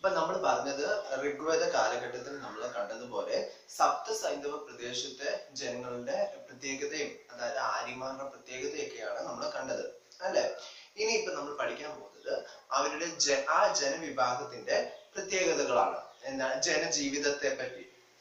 ഇപ്പൊ നമ്മൾ പറഞ്ഞത് ഋഗ്വേദ കാലഘട്ടത്തിൽ നമ്മൾ കണ്ടതുപോലെ സപ്ത സൈന്ധവ പ്രദേശത്തെ ജനങ്ങളുടെ പ്രത്യേകതയും അതായത് ആര്യമാരുടെ പ്രത്യേകതയൊക്കെയാണ് നമ്മൾ കണ്ടത് അല്ലെ ഇനി ഇപ്പൊ നമ്മൾ പഠിക്കാൻ പോകുന്നത് അവരുടെ ജ ആ ജനവിഭാഗത്തിന്റെ പ്രത്യേകതകളാണ് എന്താണ് ജനജീവിതത്തെ പറ്റി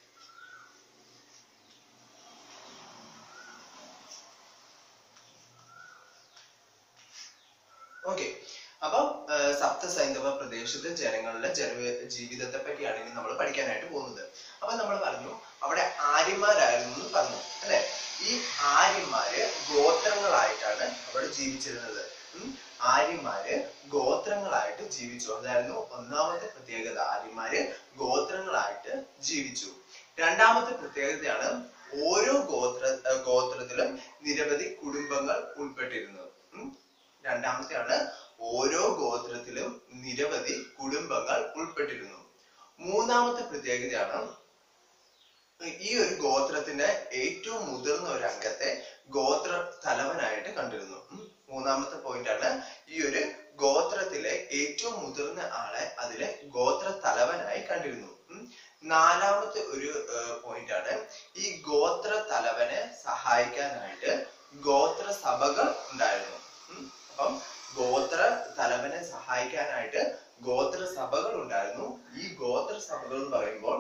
ഓക്കെ അപ്പം സപ്ത സൈന്ധവ പ്രദേശത്തെ ജനങ്ങളുടെ ജന ജീവിതത്തെ പറ്റിയാണ് ഇനി നമ്മൾ പഠിക്കാനായിട്ട് പോകുന്നത് അപ്പൊ നമ്മൾ പറഞ്ഞു അവിടെ ആര്യന്മാരായിരുന്നു എന്ന് പറഞ്ഞു അല്ലെ ഈ ആര്യന്മാര് ഗോത്രങ്ങളായിട്ടാണ് അവിടെ ജീവിച്ചിരുന്നത് ഉം. ആര്യന്മാര് ഗോത്രങ്ങളായിട്ട് ജീവിച്ചു അതായിരുന്നു ഒന്നാമത്തെ പ്രത്യേകത ആര്യന്മാര് ഗോത്രങ്ങളായിട്ട് ജീവിച്ചു രണ്ടാമത്തെ പ്രത്യേകതയാണ് ഓരോ ഗോത്ര ഏർ ഗോത്രത്തിലും നിരവധി കുടുംബങ്ങൾ ഉൾപ്പെട്ടിരുന്നു ഉം. രണ്ടാമത്തെയാണ് ഓരോ ഗോത്രത്തിലും നിരവധി കുടുംബങ്ങൾ ഉൾപ്പെട്ടിരുന്നു മൂന്നാമത്തെ പ്രത്യേകതയാണ് ഈ ഒരു ഗോത്രത്തിന്റെ ഏറ്റവും മുതിർന്ന ഒരു അംഗത്തെ ഗോത്ര തലവനായിട്ട് കണ്ടിരുന്നു ഉം. മൂന്നാമത്തെ പോയിന്റ് ആണ് ഈ ഒരു ഗോത്രത്തിലെ ഏറ്റവും മുതിർന്ന ആളെ അതിലെ ഗോത്ര തലവനായി കണ്ടിരുന്നു ഉം. നാലാമത്തെ ഒരു പോയിന്റ് ആണ് ഈ ഗോത്ര തലവനെ സഹായിക്കാനായിട്ട് ഗോത്ര സഭകൾ ഉണ്ടായിരുന്നു ഉം. അപ്പം ഗോത്ര തലവനെ സഹായിക്കാനായിട്ട് ഗോത്ര സഭകൾ ഉണ്ടായിരുന്നു ഈ ഗോത്ര സഭകൾ എന്ന് പറയുമ്പോൾ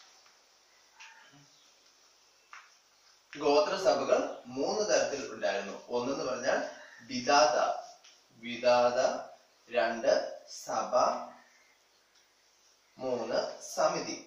ഗോത്ര സഭകൾ മൂന്ന് തരത്തിൽ ഉണ്ടായിരുന്നു ഒന്നെന്ന് പറഞ്ഞാൽ വിദാത വിദാത രണ്ട് സഭ മൂന്ന് സമിതി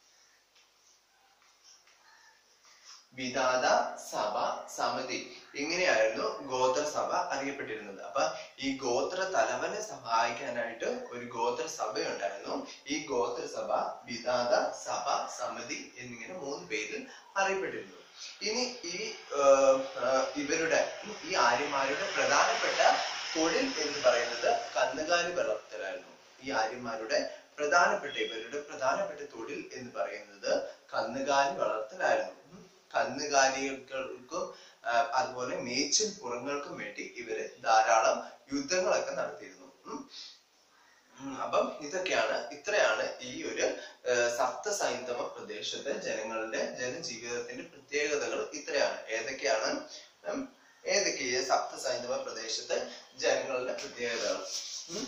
വിദാത സഭ സമിതി ഇങ്ങനെയായിരുന്നു ഗോത്രസഭ അറിയപ്പെട്ടിരുന്നത് അപ്പൊ ഈ ഗോത്ര തലവനെ സഹായിക്കാനായിട്ട് ഒരു ഗോത്ര സഭയുണ്ടായിരുന്നു ഈ ഗോത്രസഭ വിദാത സഭ സമിതി എന്നിങ്ങനെ മൂന്ന് പേരിൽ അറിയപ്പെട്ടിരുന്നു ഇനി ഈ ആഹ്, ആഹ്, ഇവരുടെ ഈ ആര്യന്മാരുടെ പ്രധാനപ്പെട്ട തൊഴിൽ എന്ന് പറയുന്നത് കന്നുകാലി വളർത്തലായിരുന്നു ഈ ആര്യന്മാരുടെ പ്രധാനപ്പെട്ട ഇവരുടെ പ്രധാനപ്പെട്ട തൊഴിൽ എന്ന് പറയുന്നത് കന്നുകാലി വളർത്തലായിരുന്നു ഉം. കന്നുകാലികൾക്കും ആ, അതുപോലെ മേച്ചിൽ പുറങ്ങൾക്കും വേണ്ടി ഇവര് ധാരാളം യുദ്ധങ്ങളൊക്കെ നടത്തിയിരുന്നു ഉം. ഉം, അപ്പം ഇതൊക്കെയാണ് ഇത്രയാണ് ഈ ഒരു ആ, സപ്ത സൈന്ധവ പ്രദേശത്തെ ജനങ്ങളുടെ ജനജീവിതത്തിന്റെ പ്രത്യേകതകൾ ഇത്രയാണ് ഏതൊക്കെയാണ് ഉം, ഏതൊക്കെയാ സപ്ത സൈന്ധവ പ്രദേശത്തെ ജനങ്ങളുടെ പ്രത്യേകതകൾ ഉം.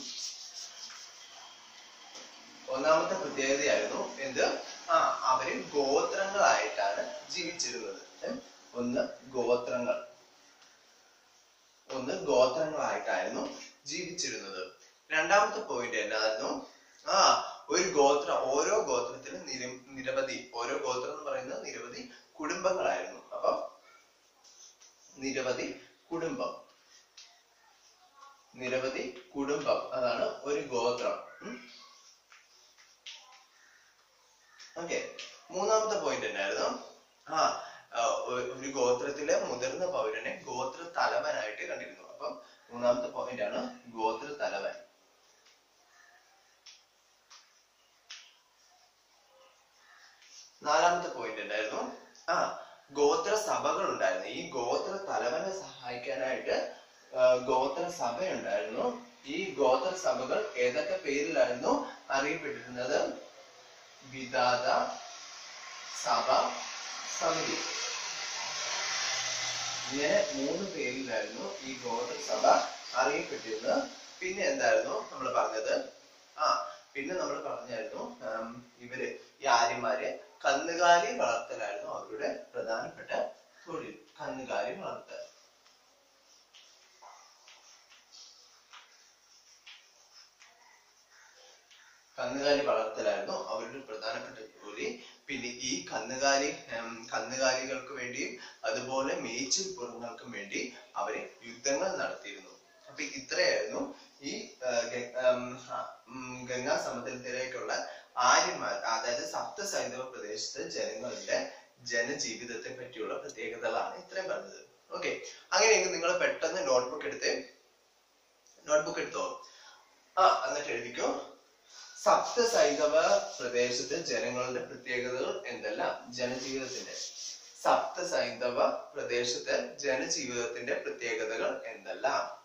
ഒന്നാമത്തെ പ്രത്യേകതയായിരുന്നു എന്ത് ആ അവര് ഗോത്രങ്ങളായിട്ടാണ് ജീവിച്ചിരുന്നത് ഉം. ഒന്ന് ഗോത്രങ്ങൾ ഒന്ന് ഗോത്രങ്ങളായിട്ടായിരുന്നു ജീവിച്ചിരുന്നത് രണ്ടാമത്തെ പോയിന്റ് എന്നായിരുന്നു ആ ഒരു ഗോത്ര ഓരോ ഗോത്രത്തിലും നിര നിരവധി ഓരോ ഗോത്രം എന്ന് പറയുന്നത് നിരവധി കുടുംബങ്ങളായിരുന്നു അപ്പം നിരവധി കുടുംബം നിരവധി കുടുംബം അതാണ് ഒരു ഗോത്രം ഉം. ഓക്കെ മൂന്നാമത്തെ പോയിന്റ് എന്നായിരുന്നു ആ ആ, ഒ- ഒരു ഗോത്രത്തിലെ മുതിർന്ന പൗരനെ ഗോത്ര തലവനായിട്ട് കണ്ടിരുന്നു അപ്പം മൂന്നാമത്തെ പോയിന്റ് ആണ് ഗോത്ര തലവൻ നാലാമത്തെ പോയിന്റ് എന്തായിരുന്നു ആ ഗോത്ര സഭകൾ ഉണ്ടായിരുന്നു ഈ ഗോത്ര തലവനെ സഹായിക്കാനായിട്ട് ആ, ഗോത്ര സഭ ഉണ്ടായിരുന്നു ഈ ഗോത്ര സഭകൾ ഏതൊക്കെ പേരിലായിരുന്നു അറിയപ്പെട്ടിരുന്നത് വിദാത സഭ സമിതി ഇങ്ങനെ മൂന്ന് പേരിലായിരുന്നു ഈ ഗോത്രസഭ അറിയപ്പെട്ടിരുന്നത് പിന്നെ എന്തായിരുന്നു നമ്മൾ പറഞ്ഞത് ആ പിന്നെ നമ്മൾ പറഞ്ഞായിരുന്നു ആം, ഇവര് ഈ ആര്യന്മാര് കന്നുകാലി വളർത്തലായിരുന്നു അവരുടെ പ്രധാനപ്പെട്ട തൊഴിൽ കന്നുകാലി വളർത്തൽ കന്നുകാലി വളർത്തലായിരുന്നു അവരുടെ പ്രധാനപ്പെട്ട ജോലി പിന്നെ ഈ കന്നുകാലി ഉം, കന്നുകാലികൾക്ക് വേണ്ടിയും അതുപോലെ മേച്ചിൽ പുറങ്ങൾക്കും വേണ്ടി അവര് യുദ്ധങ്ങൾ നടത്തിയിരുന്നു അപ്പൊ ഇത്രയായിരുന്നു ഈ ആ, ഗ- ഉം, ആ, ഉം, ഗംഗാ സമുദ്രത്തിലേക്കുള്ള ആര്യന്മാർ അതായത് സപ്ത സൈന്ധവ പ്രദേശത്തെ ജനങ്ങളുടെ ജനജീവിതത്തെ പറ്റിയുള്ള പ്രത്യേകതകളാണ് ഇത്രയും പറഞ്ഞത് ഓക്കെ അങ്ങനെയെങ്കിൽ നിങ്ങൾ പെട്ടെന്ന് നോട്ട്ബുക്ക് എടുത്ത് നോട്ട്ബുക്ക് എടുത്തോ ആ എന്നിട്ട് എഴുതിക്കോ സപ്ത സൈന്ധവ പ്രദേശത്തെ ജനങ്ങളുടെ പ്രത്യേകതകൾ എന്തെല്ലാം ജനജീവിതത്തിന്റെ സപ്ത സൈന്ധവ പ്രദേശത്തെ ജനജീവിതത്തിന്റെ പ്രത്യേകതകൾ എന്തെല്ലാം